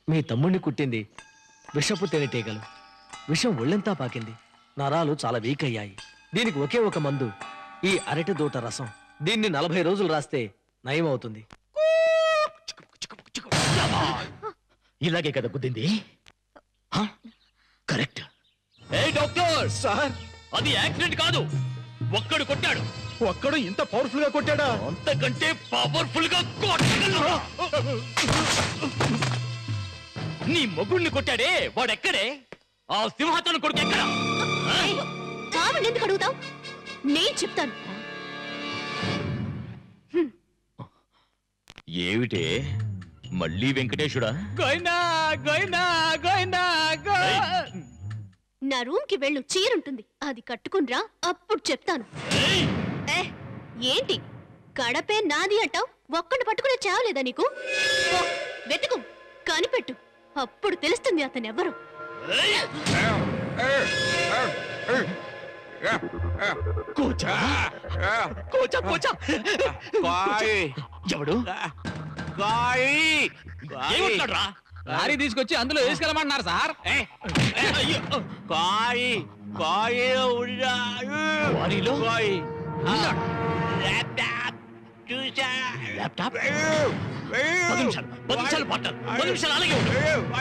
మీ తమ్ముణ్ణి కుట్టింది విషపు తేనెటీగలు విషం ఒళ్ళంతా పాకింది నరాలు చాలా వీక్ అయ్యాయి దీనికి ఒకే ఒక మందు ఈ అరటి దూట రసం దీన్ని నలభై రోజులు రాస్తే నయం అవుతుంది ఇలాగే కదా గుద్దింది హ? కరెక్ట్ ఏ డాక్టర్ సార్ అది యాక్సిడెంట్ కాదు ఒక్కడు కొట్టాడు ఒక్కడు ఇంత పవర్ఫుల్ గా కొట్టాడా అంతకంటే పవర్ఫుల్ గా కొట్టగలరా? నీ మొగుడిని కొట్టాడే వాడెక్కడే ఆ సింహాసనం కొడుకు ఎక్కడ కావండి ఎందుకు అడుగుతావు నేను చెప్తాను ఏమిటే మళ్ళీ వెంకటేశుడా గోయిందా గోయిందా గోయిందా నా రూమ్ కి వెళ్ళు చీరుంటుంది అది కట్టుకునిరా అప్పుడు చెప్తాను ఏయ్! ఏ ఏంటి కడపే నాది అంటావు ఒక్కడు పట్టుకునే చావలేదా నీకు పో, వెతుకు కనిపెట్టు అప్పుడు తెలుస్తుంది అతనెవరు ఏయ్! కోచా కోచా కోచా ఎవడు ఏమంటాడ్రా లారీ తీసుకొచ్చి అందులో వేసుకెళ్ళమంటున్నారు సార్ వారిలో ఉన్నాడు. ల్యాప్టాప్ పది నిమిషాలు పది నిమిషాలు పార్ట్నర్ పది నిమిషాలు అలాగే ఉండు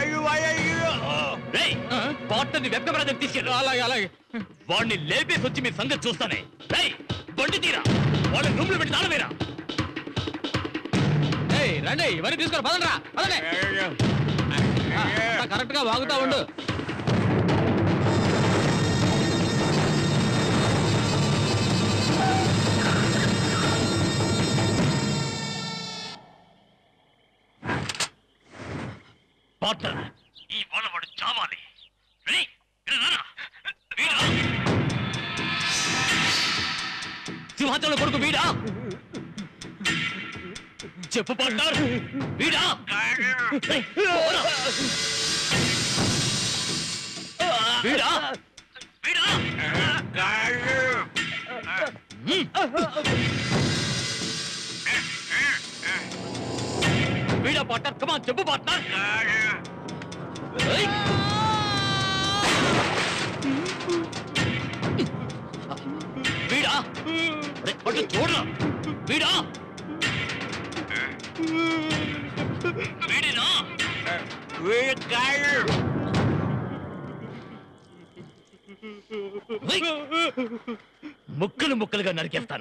రేయ్ పార్ట్నర్ ని వెబ్ కెమెరా దగ్గర తీసుకెళ్ళు అలాగే అలాగే వాడిని లేపేసి వచ్చి మీ సంగతి చూస్తానే రేయ్ బండి తీరా వాళ్ళని రూమ్ లో పెట్టి తాళమేరా ఏయ్ రండి ఇవన్నీ తీసుకొని పదండ్రా పదండి కరెక్ట్ గా వాగుతా ఉండు పార్ట్నర్ ఈ వాళ్ళ వాడు చావాలి రేయ్ ఇలా రారా. వీడా సింహాచలం కొడుకు వీడా చెప్పు పార్ట్నర్ వీడా రేయ్, పోరా. వీడా వీడా వీడా పార్ట్నర్ కమా చెప్పు పార్ట్నర్ ఏయ్. వీడా అరే, అటు చూడరా వీడా వీడినా ఏయ్. ముక్కలు ముక్కలుగా నరికేస్తాను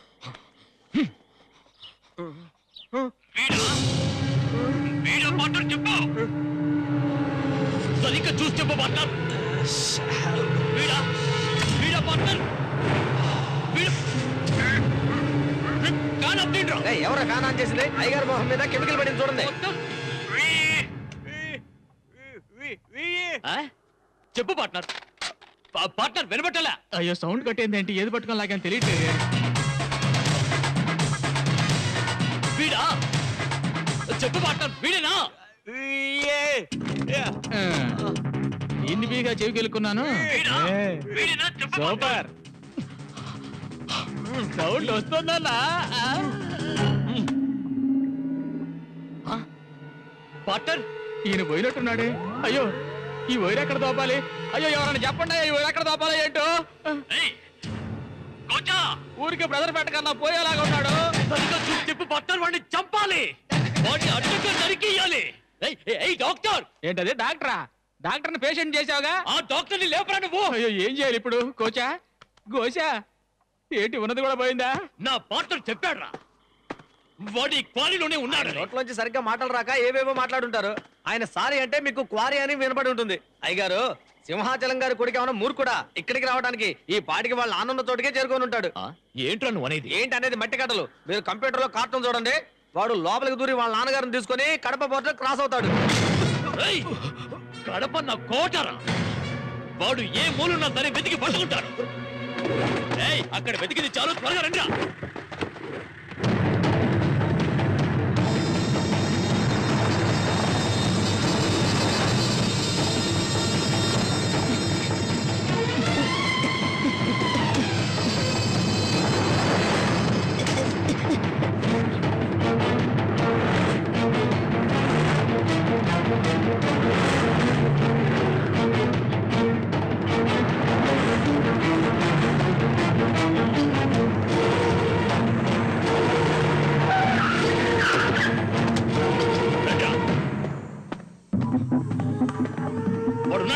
వీడా వీడా పార్ట్నర్ చెప్పు సరిగ్గా చూసి చెప్పు పార్ట్నర్ వీడా వీడా పార్ట్నర్ వీడు కానా తిండ్రా ఎవరు కానా చేసింది అయ్యగారు మొహం మీద కెమికల్ పడింది చూడండి ఆ? చెప్పు పార్ట్నర్ పా- పార్ట్నర్ వినబట్టలే అయ్యో సౌండ్ కట్టేంది ఏంటి ఏది పట్టుకొని లాగాని తెలియట్లేదు వీడా చెప్పు పార్ట్నర్ వీడేనా ఇన్ని బీగా చెవికి వెళ్ళుకున్నాను వీడా వీడేనా చెప్పు సూపర్ సౌండ్ వస్తుందన్నా పార్ట్నర్ ఈయన పోయినట్టున్నాడే అయ్యో ఈ వైర్ ఎక్కడ దోపాలి అయ్యో ఎవరైనా చెప్పండి ఈ వైర్ ఎక్కడ దోపాలి ఏంటో ఏయ్ కోచా ఊరికి బ్రదర్ పెట్టకన్నా పోయేలాగా ఉన్నాడు సరిగ్గా చూసి చెప్పు పార్ట్నర్ వాడిని చంపాలి వాడిని అడ్డుగా నరికేయాలి ఏయ్, ఏయ్, ఏయ్ డాక్టర్ ఏంటది డాక్టరా డాక్టర్ని పేషెంట్ చేసావుగా ఆ డాక్టర్ని లేపరా నువ్వు అయ్యో ఏం చేయాలి ఇప్పుడు కోచా గోచా ఏంటి ఉన్నది కూడా పోయిందా నా పార్ట్నర్ చెప్పాడ్రా వాడి క్వారీలోనే ఉన్నాడు నోట్లోంచి సరిగ్గా మాటలు రాక ఏవేవో మాట్లాడుంటారు ఆయన సారీ అంటే మీకు క్వారీ అని వినపడి ఉంటుంది అయ్యగారు సింహాచలం గారి కొడుకు ఏమైనా మూర్ఖుడా ఇక్కడికి రావడానికి ఈ పాటికి వాళ్ళ ఆనంద చోటుకే చేరుకొని ఉంటాడు ఆ, ఏంట్రా నువ్వు అనేది ఏంటి అనేది మట్టి కట్టలు మీరు కంప్యూటర్ లో కార్టూన్ చూడండి వాడు లోపలికి దూరి వాళ్ళ నాన్నగారిని తీసుకొని కడప పోర్టు క్రాస్ అవుతాడు ఏయ్, కడప నా కోటరా వాడు ఏ మూలున్నా సరే వెతికి పట్టుకుంటాడు ఏయ్ అక్కడ వెతికింది చాలు త్వరగా రండిరా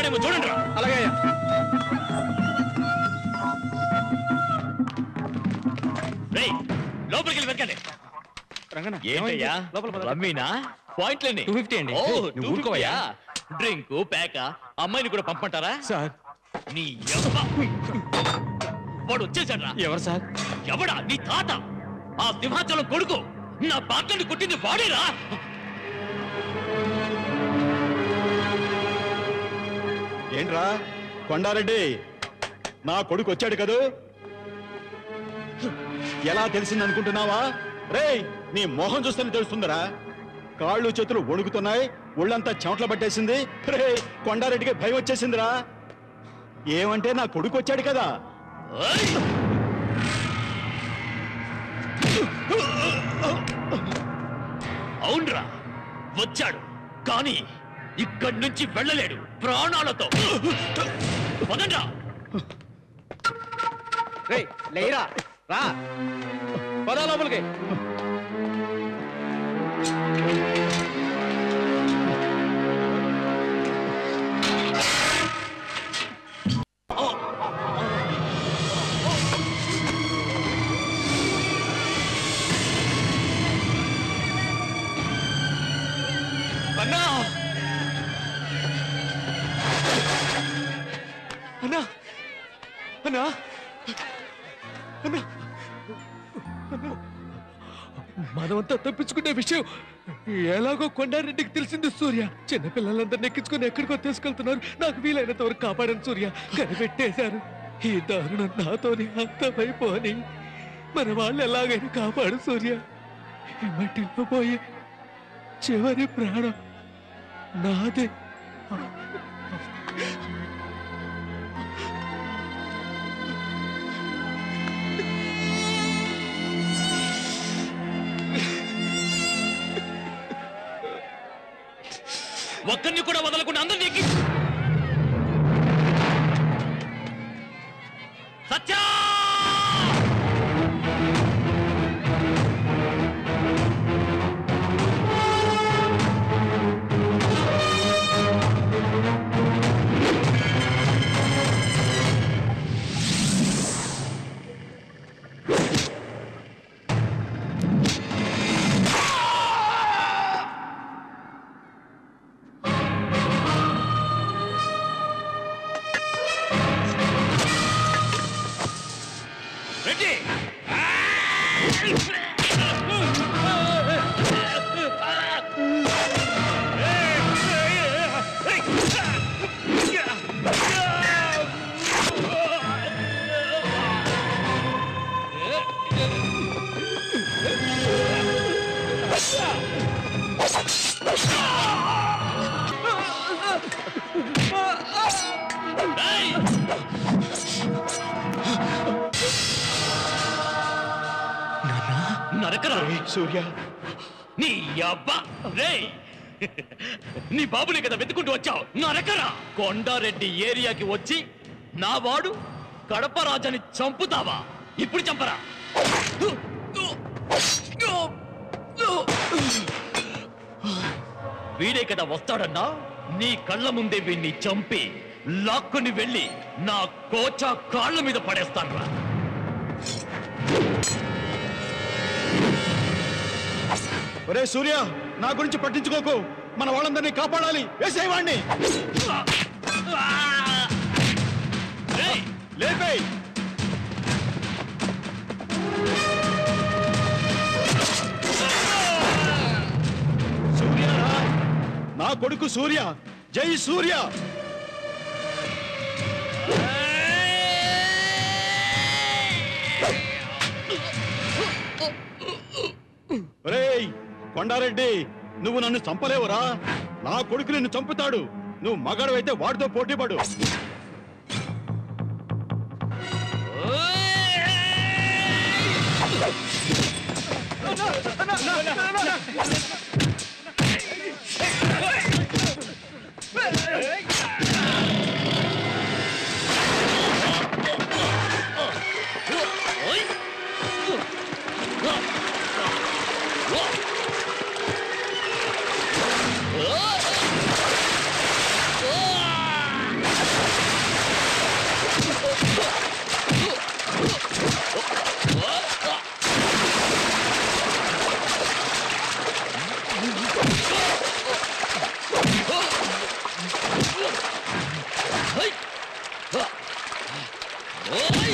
దొరుకుతాడేమో చూడండి రా అలాగే అయ్యా. రేయ్ లోపలికి వెళ్ళి వెతకండి రంగన్న ఏంటయ్యా లోపల పద. రమ్మీనా పాయింట్లని 250 అండి. ఓ నువ్వు ఊరుకోవయ్యా. డ్రింక్ ప్యాక అమ్మాయిని కూడా పంపంటారా సార్ నీ యవ్వ. వాడు వచ్చేసాడ్రా ఎవరు సార్ ఎవడా నీ తాత ఆ సింహాచలం కొడుకు నా పాత్రని కొట్టింది వాడేరా ఏంట్రా కొండారెడ్డి నా కొడుకు వచ్చాడు కదూ ఎలా తెలిసింది అనుకుంటున్నావా రేయ్ నీ మొహం చూస్తేనే తెలుస్తుందిరా కాళ్ళు చేతులు వణుకుతున్నాయి ఒళ్ళంతా చెమటలు పట్టేసింది రే కొండారెడ్డికి భయం వచ్చేసిందిరా ఏమంటే నా కొడుకు వచ్చాడు కదా ఏయ్! అవునరా వచ్చాడు కానీ ఇక్కడి నుంచి వెళ్ళలేడు ప్రాణాలతో పదండ్రా రే లేరా రా పదా లోపలికి అన్నా అన్నా అన్నా మనమంతా తప్పించుకునే విషయం ఎలాగో కొండారెడ్డికి తెలిసింది సూర్య చిన్నపిల్లలందరినీ ఎక్కించుకుని ఎక్కడికో తీసుకెళ్తున్నారు నాకు వీలైనంత వరకు కాపాడను సూర్య కనిపెట్టేశారు ఈ దారుణం నాతోని అంతమైపోని మన వాళ్ళు ఎలాగైనా కాపాడు సూర్య ఈ మట్టిలో పోయే చివరి ప్రాణం నాదే ఒక్కరిని కూడా వదలకుండా అందరినీ ఎక్కి సత్యా రెడ్డి ఏయ్! నరకరా సూర్య నీ అబ్బా రే నీ బాబుని కదా వెతుకుంటూ వచ్చావు నరకరా కొండారెడ్డి ఏరియాకి వచ్చి నా వాడు కడప రాజాని చంపుతావా ఇప్పుడు చంపరా వీడే కదా వస్తాడన్నా నీ కళ్ళ ముందే వీణ్ణి చంపి లాక్కుని వెళ్ళి నా కోచా కాళ్ళ మీద పడేస్తాను ఒరే సూర్య నా గురించి పట్టించుకోకు మన వాళ్ళందరినీ కాపాడాలి వేసేవాడిని రేయ్ లేపేయ్ సూర్య రా. నా కొడుకు సూర్య జై సూర్య ఒరేయ్ కొండారెడ్డి నువ్వు నన్ను చంపలేవురా నా కొడుకు నిన్ను చంపుతాడు నువ్వు మగాడు వాడితో పోటీపడు ఓయ్ హై! ఆ! ఓయ్!